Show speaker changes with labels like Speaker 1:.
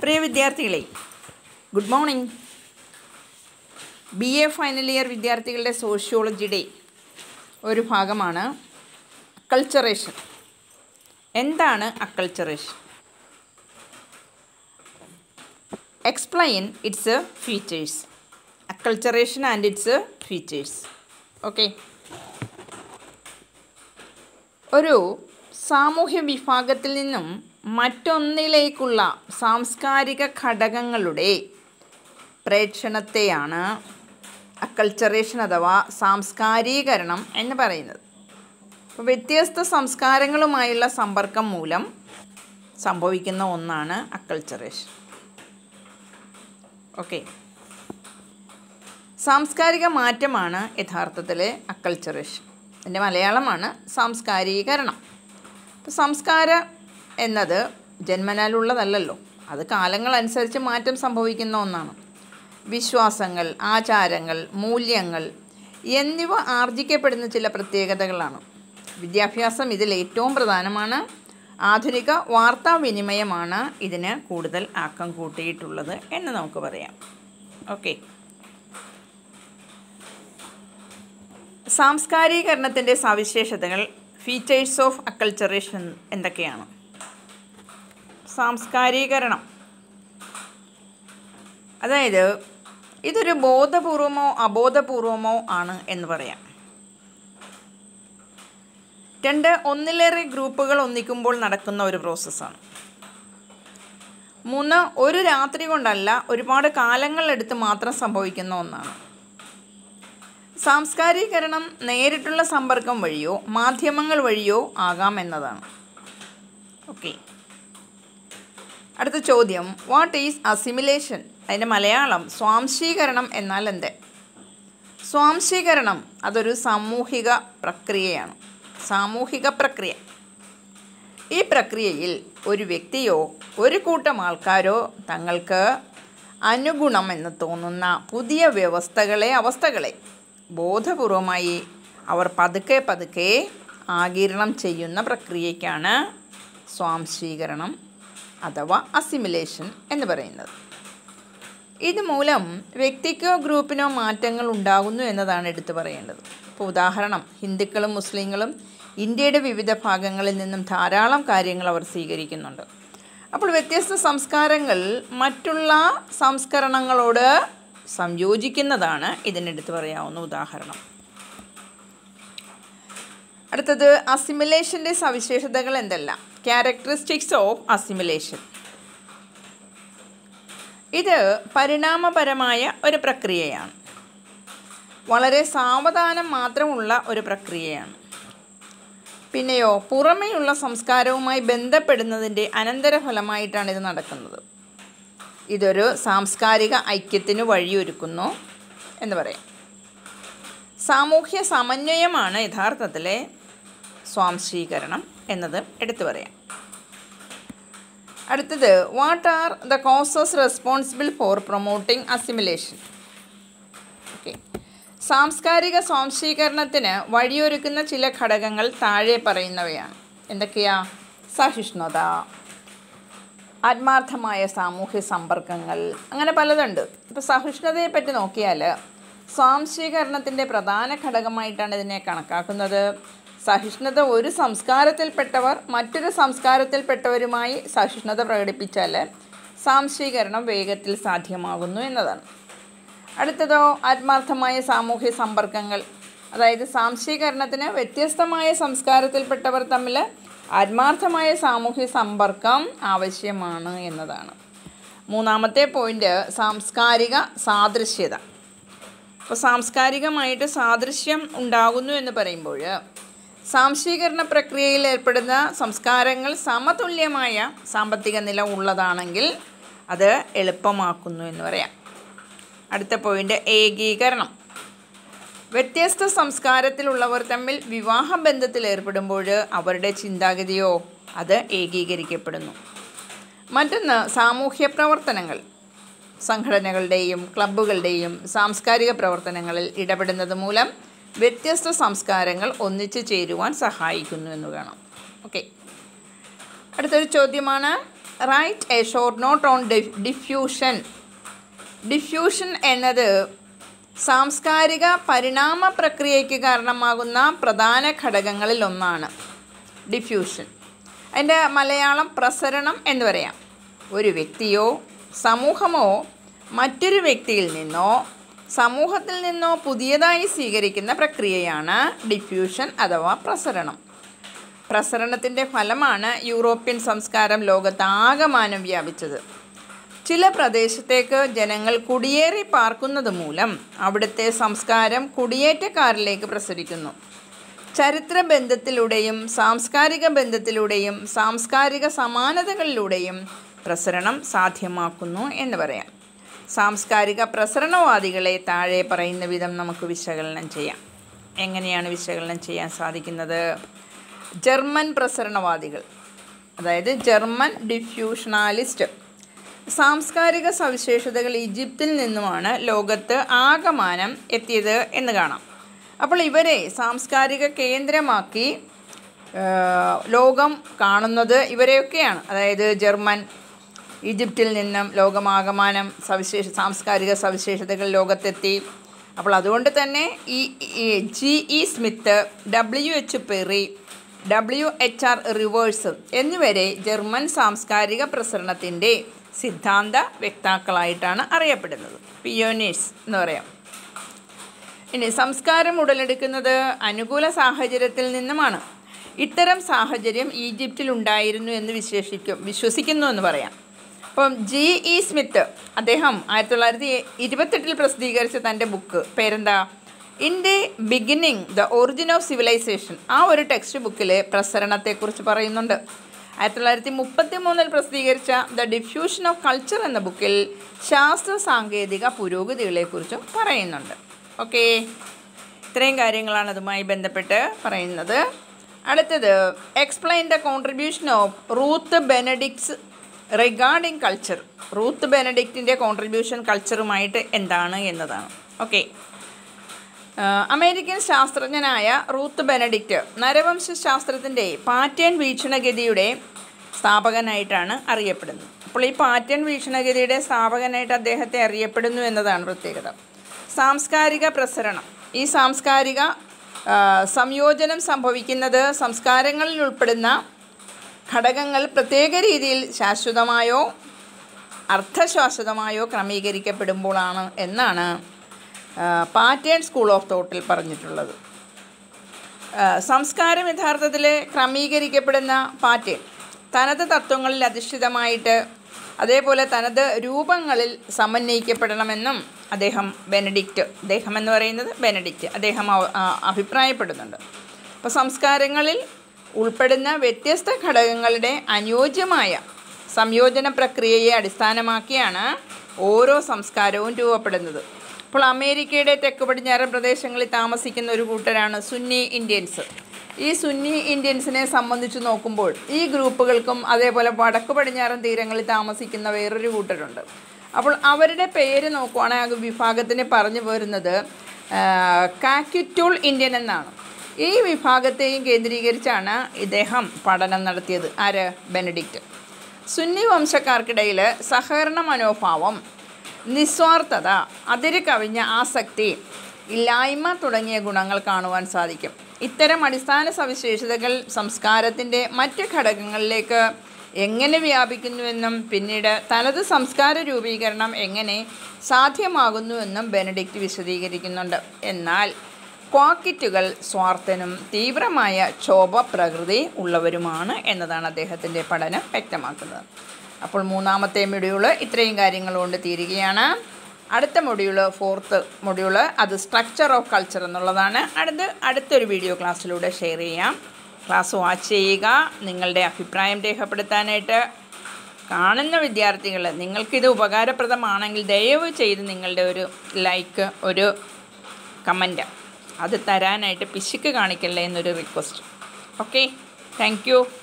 Speaker 1: പ്രിയ വിദ്യാർത്ഥികളെ good morning B A final year വിദ്യാർത്ഥികളുടെ sociology day ഒരു ഭാഗമാണ് അക്കൾച്ചറേഷൻ എന്താണ് acculturation explain its features acculturation and its features okay ഒരു സാമൂഹ്യ വിഭാഗത്തിൽ നിന്നും മറ്റൊന്നിലേക്കുള്ള സാംസ്കാരിക ഘടകങ്ങളുടെ പ്രേക്ഷണത്തെയാണ് അക്കൾച്ചറേഷൻ അഥവാ സാംസ്കാരീകരണം എന്ന് പറയുന്നത് അപ്പോൾ വ്യത്യസ്ത സംസ്കാരങ്ങളുമായുള്ള സമ്പർക്കം മൂലം സംഭവിക്കുന്ന ഒന്നാണ് അക്കൾച്ചറേഷൻ ഓക്കെ സാംസ്കാരിക മാറ്റമാണ് യഥാർത്ഥത്തിൽ അക്കൾച്ചറേഷൻ എൻ്റെ മലയാളമാണ് സാംസ്കാരീകരണം അപ്പോൾ സംസ്കാരം എന്നത് ജന്മനാലുള്ളതല്ലല്ലോ അത് കാലങ്ങളനുസരിച്ച് മാറ്റം സംഭവിക്കുന്ന ഒന്നാണ് വിശ്വാസങ്ങൾ ആചാരങ്ങൾ മൂല്യങ്ങൾ എന്നിവ ആർജിക്കപ്പെടുന്ന ചില പ്രത്യേകതകളാണ് വിദ്യാഭ്യാസം ഇതിൽ ഏറ്റവും പ്രധാനമാണ് ആധുനിക വാർത്താവിനിമയമാണ് ഇതിന് കൂടുതൽ ആക്കം കൂട്ടിയിട്ടുള്ളത് എന്ന് നമുക്ക് പറയാം ഓക്കെ സാംസ്കാരീകരണത്തിൻ്റെ സവിശേഷതകൾ ഫീച്ചേഴ്സ് ഓഫ് അക്കൾച്ചറേഷൻ എന്തൊക്കെയാണ് സാംസ്കാരീകരണം അതായത് ഇതൊരു ബോധപൂർവമോ അബോധപൂർവമോ ആണ് എന്ന് പറയാം രണ്ട് ഒന്നിലേറെ ഗ്രൂപ്പുകൾ ഒന്നിക്കുമ്പോൾ നടക്കുന്ന ഒരു പ്രോസസ്സാണ് മൂന്ന് ഒരു രാത്രി കൊണ്ടല്ല ഒരുപാട് കാലങ്ങളെടുത്ത് മാത്രം സംഭവിക്കുന്ന ഒന്നാണ് സാംസ്കാരീകരണം നേരിട്ടുള്ള സമ്പർക്കം വഴിയോ മാധ്യമങ്ങൾ വഴിയോ ആകാം എന്നതാണ് ഓക്കെ അടുത്ത ചോദ്യം വാട്ട് ഈസ് അസിമിലേഷൻ അതിൻ്റെ മലയാളം സ്വാംശീകരണം എന്നാൽ എന്ത് സ്വാംശീകരണം അതൊരു സാമൂഹിക പ്രക്രിയയാണ് സാമൂഹിക പ്രക്രിയ ഈ പ്രക്രിയയിൽ ഒരു വ്യക്തിയോ ഒരു കൂട്ടം ആൾക്കാരോ തങ്ങൾക്ക് അനുഗുണം എന്ന് തോന്നുന്ന പുതിയ വ്യവസ്ഥകളെ അവസ്ഥകളെ ബോധപൂർവമായി അവർ പതുക്കെ പതുക്കെ ആകിരണം ചെയ്യുന്ന പ്രക്രിയയ്ക്കാണ് സ്വാംശീകരണം അഥവാ അസിമിലേഷൻ എന്ന് പറയുന്നത് ഇതുമൂലം വ്യക്തിക്കോ ഗ്രൂപ്പിനോ മാറ്റങ്ങൾ ഉണ്ടാകുന്നു എന്നതാണ് എടുത്തു പറയേണ്ടത് ഇപ്പോൾ ഉദാഹരണം ഹിന്ദുക്കളും മുസ്ലിങ്ങളും ഇന്ത്യയുടെ വിവിധ ഭാഗങ്ങളിൽ നിന്നും ധാരാളം കാര്യങ്ങൾ അവർ സ്വീകരിക്കുന്നുണ്ട് അപ്പോൾ വ്യത്യസ്ത സംസ്കാരങ്ങൾ മറ്റുള്ള സംസ്കരണങ്ങളോട് സംയോജിക്കുന്നതാണ് ഇതിനെടുത്ത് പറയാവുന്ന ഉദാഹരണം അടുത്തത് അസിമിലേഷൻ്റെ സവിശേഷതകൾ എന്തെല്ലാം ക്യാരക്ടറിസ്റ്റിക്സ് ഓഫ് അസിമിലേഷൻ ഇത് പരിണാമപരമായ ഒരു പ്രക്രിയയാണ് വളരെ സാവധാനം മാത്രമുള്ള ഒരു പ്രക്രിയയാണ് പിന്നെയോ പുറമേയുള്ള സംസ്കാരവുമായി ബന്ധപ്പെടുന്നതിൻ്റെ അനന്തരഫലമായിട്ടാണ് ഇത് നടക്കുന്നത് ഇതൊരു സാംസ്കാരിക ഐക്യത്തിന് വഴിയൊരുക്കുന്നു എന്ന് പറയാം സാമൂഹ്യ സമന്വയമാണ് യഥാർത്ഥത്തിലെ സ്വാംശീകരണം എന്നത് എടുത്തു പറയാം അടുത്തത് what are the causes responsible for promoting assimilation okay സാംസ്കാരിക സ്വാംശീകരണത്തിന് വഴിയൊരുക്കുന്ന ചില ഘടകങ്ങൾ താഴെ പറയുന്നവയാണ് എന്തൊക്കെയാ സഹിഷ്ണുത ആത്മാർത്ഥമായ സാമൂഹ്യ സമ്പർക്കങ്ങൾ അങ്ങനെ പലതുണ്ട് ഇപ്പോൾ സഹിഷ്ണുതയെ പറ്റി നോക്കിയാൽ സ്വാംശീകരണത്തിൻ്റെ പ്രധാന ഘടകമായിട്ടാണ് ഇതിനെ കണക്കാക്കുന്നത് സഹിഷ്ണുത ഒരു സംസ്കാരത്തിൽപ്പെട്ടവർ മറ്റൊരു സംസ്കാരത്തിൽപ്പെട്ടവരുമായി സഹിഷ്ണുത പ്രകടിപ്പിച്ചാൽ സാംശീകരണം വേഗത്തിൽ സാധ്യമാകുന്നു എന്നതാണ് അടുത്തതോ ആത്മാർത്ഥമായ സാമൂഹ്യ സമ്പർക്കങ്ങൾ അതായത് സാംശീകരണത്തിന് വ്യത്യസ്തമായ സംസ്കാരത്തിൽപ്പെട്ടവർ തമ്മിൽ ആത്മാർത്ഥമായ സാമൂഹ്യ സമ്പർക്കം ആവശ്യമാണ് എന്നതാണ് മൂന്നാമത്തെ പോയിൻ്റ് സാംസ്കാരിക സാദൃശ്യത അപ്പോൾ സാംസ്കാരികമായിട്ട് സാദൃശ്യം ഉണ്ടാകുന്നു എന്ന് പറയുമ്പോൾ സാംശീകരണ പ്രക്രിയയിൽ ഏർപ്പെടുന്ന സംസ്കാരങ്ങൾ സമതുല്യമായ സാമ്പത്തിക നില ഉള്ളതാണെങ്കിൽ അത് എളുപ്പമാക്കുന്നു എന്ന് പറയാം അടുത്ത പോയിൻ്റ് ഏകീകരണം വ്യത്യസ്ത സംസ്കാരത്തിലുള്ളവർ തമ്മിൽ വിവാഹബന്ധത്തിൽ ഏർപ്പെടുമ്പോൾ അവരുടെ ചിന്താഗതിയോ അത് ഏകീകരിക്കപ്പെടുന്നു മറ്റൊന്ന് സാമൂഹ്യ പ്രവർത്തനങ്ങൾ സംഘടനകളുടെയും ക്ലബ്ബുകളുടെയും സാംസ്കാരിക പ്രവർത്തനങ്ങളിൽ ഇടപെടുന്നത് മൂലം വ്യത്യസ്ത സംസ്കാരങ്ങൾ ഒന്നിച്ചു ചേരുവാൻ സഹായിക്കുന്നു എന്ന് കാണാം ഓക്കെ അടുത്തൊരു ചോദ്യമാണ് write a short note on diffusion diffusion എന്നത് സാംസ്കാരിക പരിണാമ പ്രക്രിയയ്ക്ക് കാരണമാകുന്ന പ്രധാന ഘടകങ്ങളിൽ ഒന്നാണ് ഡിഫ്യൂഷൻ അതിൻ്റെ മലയാളം പ്രസരണം എന്ന് പറയാം ഒരു വ്യക്തിയോ സമൂഹമോ മറ്റൊരു വ്യക്തിയിൽ നിന്നോ സമൂഹത്തിൽ നിന്നോ പുതിയതായി സ്വീകരിക്കുന്ന പ്രക്രിയയാണ് ഡിഫ്യൂഷൻ അഥവാ പ്രസരണം പ്രസരണത്തിൻ്റെ ഫലമാണ് യൂറോപ്യൻ സംസ്കാരം ലോകത്താകമാനം വ്യാപിച്ചത് ചില പ്രദേശത്തേക്ക് ജനങ്ങൾ കുടിയേറി പാർക്കുന്നത് മൂലം അവിടുത്തെ സംസ്കാരം കുടിയേറ്റക്കാരിലേക്ക് പ്രസരിക്കുന്നു ചരിത്ര ബന്ധത്തിലൂടെയും സാംസ്കാരിക ബന്ധത്തിലൂടെയും സാംസ്കാരിക സമാനതകളിലൂടെയും പ്രസരണം സാധ്യമാക്കുന്നു എന്ന് പറയാം സാംസ്കാരിക പ്രസരണവാദികളെ താഴെ പറയുന്ന വിധം നമുക്ക് വിശകലനം ചെയ്യാം എങ്ങനെയാണ് വിശകലനം ചെയ്യാൻ സാധിക്കുന്നത് ജർമ്മൻ പ്രസരണവാദികൾ അതായത് ജർമ്മൻ ഡിഫ്യൂഷണാലിസ്റ്റ് സാംസ്കാരിക സവിശേഷതകൾ ഈജിപ്തിൽ നിന്നുമാണ് ലോകത്ത് ആകമാനം എത്തിയത് എന്ന് കാണാം അപ്പോൾ ഇവരെ സാംസ്കാരിക കേന്ദ്രമാക്കി ആ, ലോകം കാണുന്നത് ഇവരെയൊക്കെയാണ് അതായത് ജർമ്മൻ ഈജിപ്തിൽ നിന്നും ലോകമാകമാനം സവിശേഷ സാംസ്കാരിക സവിശേഷതകൾ ലോകത്തെത്തി അപ്പോൾ അതുകൊണ്ട് തന്നെ ഈ ഈ G E Smith W H Perry W H R Rivers എന്നിവരെ ജർമ്മൻ സാംസ്കാരിക പ്രസരണത്തിൻ്റെ സിദ്ധാന്ത വ്യക്താക്കളായിട്ടാണ് അറിയപ്പെടുന്നത് പിയോനീഴ്സ് എന്ന് പറയാം ഇനി സംസ്കാരം ഉടലെടുക്കുന്നത് അനുകൂല സാഹചര്യത്തിൽ നിന്നുമാണ് ഇത്തരം സാഹചര്യം ഈജിപ്തിൽ ഉണ്ടായിരുന്നു എന്ന് വിശേഷിക്കും വിശ്വസിക്കുന്നു എന്ന് പറയാം അപ്പം ജി ഇ സ്മിത്ത് അദ്ദേഹം ആയിരത്തി തൊള്ളായിരത്തി ഇരുപത്തെട്ടിൽ പ്രസിദ്ധീകരിച്ച തൻ്റെ ബുക്ക് പേരെന്താ in the beginning the origin of civilisation ആ ഒരു ടെക്സ്റ്റ് ബുക്കിൽ പ്രസരണത്തെക്കുറിച്ച് പറയുന്നുണ്ട് ആയിരത്തി തൊള്ളായിരത്തി മുപ്പത്തി മൂന്നിൽ പ്രസിദ്ധീകരിച്ച ദ ഡിഫ്യൂഷൻ ഓഫ് കൾച്ചർ എന്ന ബുക്കിൽ ശാസ്ത്ര സാങ്കേതിക പുരോഗതികളെക്കുറിച്ചും പറയുന്നുണ്ട് ഓക്കേ ഇത്രയും കാര്യങ്ങളാണ് അതുമായി ബന്ധപ്പെട്ട് പറയുന്നത് അടുത്തത് explain the contribution of Ruth Benedict's regarding culture Ruth ബെനഡിക്റ്റിൻ്റെ കോൺട്രിബ്യൂഷൻ കൾച്ചറുമായിട്ട് എന്താണ് എന്നതാണ് ഓക്കെ അമേരിക്കൻ ശാസ്ത്രജ്ഞനായ റൂത്ത് ബെനഡിക്റ്റ് നരവംശ ശാസ്ത്രത്തിൻ്റെ പാറ്റേൺ വീക്ഷണഗതിയുടെ സ്ഥാപകനായിട്ടാണ് അറിയപ്പെടുന്നത് അപ്പോൾ ഈ പാറ്റേൺ വീക്ഷണഗതിയുടെ സ്ഥാപകനായിട്ട് അദ്ദേഹത്തെ അറിയപ്പെടുന്നു എന്നതാണ് പ്രത്യേകത സാംസ്കാരിക പ്രസരണം ഈ സാംസ്കാരിക ആ, സംയോജനം സംഭവിക്കുന്നത് സംസ്കാരങ്ങളിൽ ഉൾപ്പെടുന്ന ഘടകങ്ങൾ പ്രത്യേക രീതിയിൽ ശാശ്വതമായോ അർത്ഥശാശ്വതമായോ ക്രമീകരിക്കപ്പെടുമ്പോഴാണ് എന്നാണ് പാറ്റേൺ സ്കൂൾ ഓഫ് തോട്ടിൽ പറഞ്ഞിട്ടുള്ളത് ആ, സംസ്കാരം യഥാർത്ഥത്തിൽ ക്രമീകരിക്കപ്പെടുന്ന പാറ്റേൺ തനത് തത്വങ്ങളിൽ അധിഷ്ഠിതമായിട്ട് അതേപോലെ തനത് രൂപങ്ങളിൽ സമന്വയിക്കപ്പെടണമെന്നും അദ്ദേഹം ബെനഡിക്റ്റ് അദ്ദേഹം എന്ന് പറയുന്നത് ബെനഡിക്റ്റ് അദ്ദേഹം അവ- ആ, അഭിപ്രായപ്പെടുന്നുണ്ട് അപ്പോൾ സംസ്കാരങ്ങളിൽ ഉൾപ്പെടുന്ന വ്യത്യസ്ത ഘടകങ്ങളുടെ അനുയോജ്യമായ സംയോജന പ്രക്രിയയെ അടിസ്ഥാനമാക്കിയാണ് ഓരോ സംസ്കാരവും രൂപപ്പെടുന്നത് അപ്പോൾ അമേരിക്കയുടെ തെക്ക് പടിഞ്ഞാറൻ പ്രദേശങ്ങളിൽ താമസിക്കുന്ന ഒരു കൂട്ടരാണ് സുന്നി ഇന്ത്യൻസ് ഈ സുന്നി ഇന്ത്യൻസിനെ സംബന്ധിച്ച് നോക്കുമ്പോൾ ഈ ഗ്രൂപ്പുകൾക്കും അതേപോലെ വടക്ക് പടിഞ്ഞാറൻ തീരങ്ങളിൽ താമസിക്കുന്ന വേറൊരു കൂട്ടരുണ്ട് അപ്പോൾ അവരുടെ പേര് നോക്കുവാണെങ്കിൽ ആ വിഭാഗത്തിന് പറഞ്ഞു പോരുന്നത് കാക്യുറ്റൂൾ ഇന്ത്യൻ എന്നാണ് ഈ വിഭാഗത്തെയും കേന്ദ്രീകരിച്ചാണ് ഇദ്ദേഹം പഠനം നടത്തിയത് ആര് ബെനഡിക്റ്റ് സുന്നി വംശക്കാർക്കിടയിൽ സഹകരണ മനോഭാവം നിസ്വാർത്ഥത അതിര് കവിഞ്ഞ ആസക്തി ഇല്ലായ്മ തുടങ്ങിയ ഗുണങ്ങൾ കാണുവാൻ സാധിക്കും ഇത്തരം അടിസ്ഥാന സവിശേഷതകൾ സംസ്കാരത്തിൻ്റെ മറ്റ് ഘടകങ്ങളിലേക്ക് എങ്ങനെ വ്യാപിക്കുന്നുവെന്നും പിന്നീട് തനത് സംസ്കാര രൂപീകരണം എങ്ങനെ സാധ്യമാകുന്നുവെന്നും ബെനഡിക്റ്റ് വിശദീകരിക്കുന്നുണ്ട് എന്നാൽ ക്വാക്കിറ്റുകൾ സ്വാർത്ഥനും തീവ്രമായ ക്ഷോഭ പ്രകൃതി ഉള്ളവരുമാണ് എന്നതാണ് അദ്ദേഹത്തിൻ്റെ പഠനം വ്യക്തമാക്കുന്നത് അപ്പോൾ മൂന്നാമത്തെ മൊഡ്യൂള് ഇത്രയും കാര്യങ്ങൾ കൊണ്ട് തീരുകയാണ് അടുത്ത മൊഡ്യൂള് ഫോർത്ത് മൊഡ്യൂള് അത് സ്ട്രക്ചർ ഓഫ് കൾച്ചർ എന്നുള്ളതാണ് അടുത്ത് അടുത്തൊരു വീഡിയോ ക്ലാസ്സിലൂടെ ഷെയർ ചെയ്യാം ക്ലാസ് വാച്ച് ചെയ്യുക നിങ്ങളുടെ അഭിപ്രായം രേഖപ്പെടുത്താനായിട്ട് കാണുന്ന വിദ്യാർത്ഥികൾ നിങ്ങൾക്കിത് ഉപകാരപ്രദമാണെങ്കിൽ ദയവ് ചെയ്ത് നിങ്ങളുടെ ഒരു ലൈക്ക് ഒരു കമൻറ്റ് അത് തരാനായിട്ട് പിശുക്ക് കാണിക്കല്ലേ എന്നൊരു റിക്വസ്റ്റ് ഓക്കെ താങ്ക് യു